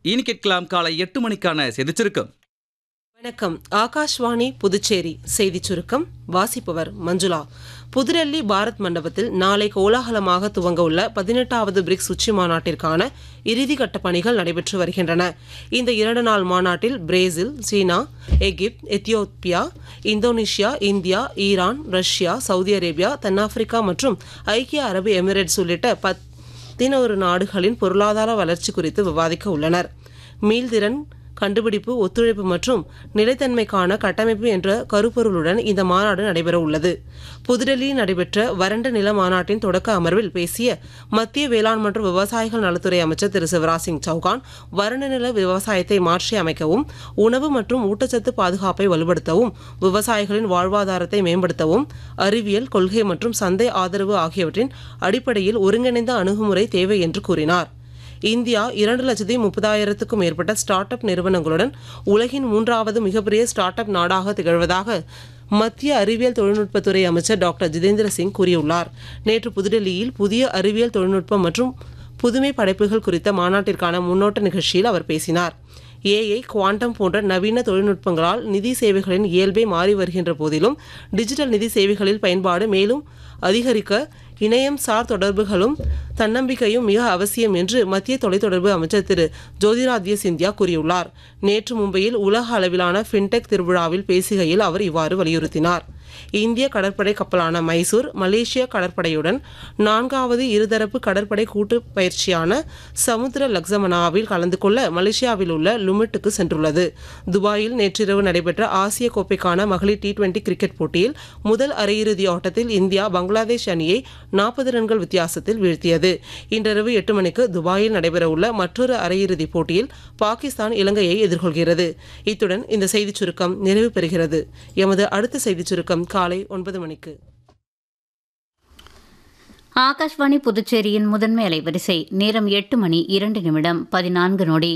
இனி கேட்கலாம் காலை எட்டு மணிக்கான செய்திச் சுருக்கம் வணக்கம் ஆகாஷ்வாணி புதுச்சேரி செய்திச் சுருக்கம் வாசிப்பவர் மஞ்சுளா புதுடெல்லி பாரத் மண்டபத்தில் நாளை கோலாகலமாக துவங்க உள்ள பதினெட்டாவது பிரிக்ஸ் உச்சி மாநாட்டிற்கான இறுதிக்கட்ட பணிகள் நடைபெற்று வருகின்றன இந்த இரண்டு நாள் மாநாட்டில் Brazil China Egypt Ethiopia Indonesia India Iran Russia Saudi Arabia தென்னாப்பிரிக்கா மற்றும் ஐக்கிய அரபு எமிரேட்ஸ் உள்ளிட்ட பதினோரு நாடுகளின் பொருளாதார வளர்ச்சி குறித்து விவாதிக்க உள்ளனர் மீள்திறன் கண்டுபிடிப்பு ஒத்துழைப்பு மற்றும் நிலைத்தன்மைக்கான கட்டமைப்பு என்ற கருப்பொருளுடன் இந்த மாநாடு நடைபெற உள்ளது புதுடெல்லியில் நடைபெற்ற வறண்ட நில மாநாட்டின் தொடக்க அமர்வில் பேசிய மத்திய வேளாண் மற்றும் விவசாயிகள் நலத்துறை அமைச்சர் திரு சிவராஜ் சிங் சௌகான் வறண்ட நில விவசாயத்தை மாற்றி அமைக்கவும் உணவு மற்றும் ஊட்டச்சத்து பாதுகாப்பை வலுப்படுத்தவும் விவசாயிகளின் வாழ்வாதாரத்தை மேம்படுத்தவும் அறிவியல் கொள்கை மற்றும் சந்தை ஆதரவு ஆகியவற்றின் அடிப்படையில் ஒருங்கிணைந்த அணுகுமுறை தேவை என்று கூறினார் இந்தியா இரண்டு லட்சத்தி முப்பதாயிரத்துக்கும் மேற்பட்ட ஸ்டார்ட் அப் நிறுவனங்களுடன் உலகின் மூன்றாவது மிகப்பெரிய ஸ்டார்ட் அப் நாடாக திகழ்வதாக மத்திய அறிவியல் தொழில்நுட்பத்துறை அமைச்சர் டாக்டர் ஜிதேந்திர சிங் கூறியுள்ளார் நேற்று புதுடெல்லியில் புதிய அறிவியல் தொழில்நுட்பம் மற்றும் புதுமை படைப்புகள் குறித்த மாநாட்டிற்கான முன்னோட்ட நிகழ்ச்சியில் அவர் பேசினார் ஏஐ குவாண்டம் போன்ற நவீன தொழில்நுட்பங்களால் நிதி சேவைகளின் இயல்பே மாறி வருகின்ற போதிலும் டிஜிட்டல் நிதி சேவைகளில் பயன்பாடு மேலும் அதிகரிக்க இணையம் சார் தொடர்புகளும் தன்னம்பிக்கையும் மிக அவசியம் என்று மத்திய தொலைத்தொடர்பு அமைச்சர் திரு ஜோதிராத்ய சிந்தியா கூறியுள்ளார் நேற்று மும்பையில் உலக அளவிலான ஃபின்டெக் திருவிழாவில் பேசுகையில் அவர் இவ்வாறு வலியுறுத்தினார் இந்திய கடற்படை கப்பலான மைசூர் மலேசிய கடற்படையுடன் நான்காவது இருதரப்பு கடற்படை கூட்டு பயிற்சியான சமுத்திர லக்ஸமனாவில் கலந்து கொள்ள மலேசியாவில் உள்ள லுமிட்டுக்கு சென்றுள்ளது துபாயில் நேற்றிரவு நடைபெற்ற ஆசிய கோப்பைக்கான மகளிர் டி டுவெண்டி கிரிக்கெட் போட்டியில் முதல் அரையிறுதி ஆட்டத்தில் இந்தியா பங்களாதேஷ் அணியை நாற்பது ரன்கள் வித்தியாசத்தில் வீழ்த்தியது இன்றிரவு எட்டு மணிக்கு துபாயில் நடைபெறவுள்ள மற்றொரு அரையிறுதிப் போட்டியில் பாகிஸ்தான் இலங்கையை எதிர்கொள்கிறது இத்துடன் இந்த செய்திச் சுருக்கம் நிறைவு பெறுகிறது எமது அடுத்த செய்திச் சுருக்கம் காலை ஒன்பது மணிக்கு ஆகாஷ்வாணி புதுச்சேரியின் முதன்மை அலைவரிசை நேரம் எட்டு மணி இரண்டு நிமிடம் பதினான்கு நொடி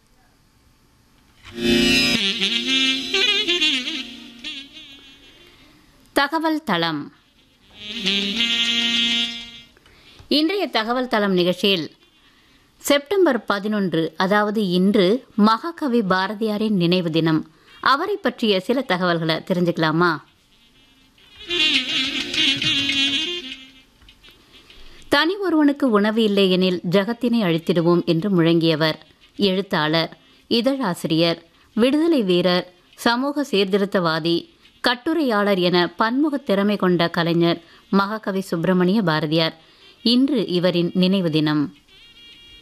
தகவல் தளம் இன்றைய தகவல் தளம் நிகழ்ச்சியில் செப்டம்பர் பதினொன்று அதாவது இன்று மகாகவி பாரதியாரின் நினைவு தினம் அவரை பற்றிய சில தகவல்களை தெரிஞ்சுக்கலாமா தனி ஒருவனுக்கு உணவு இல்லை எனில் ஜகத்தினை அழித்திடுவோம் என்று முழங்கியவர் எழுத்தாளர் இதழாசிரியர் விடுதலை வீரர் சமூக சீர்திருத்தவாதி கட்டுரையாளர் என பன்முக திறமை கொண்ட கலைஞர் மகாகவி சுப்பிரமணிய பாரதியார் இன்று இவரின் நினைவு தினம்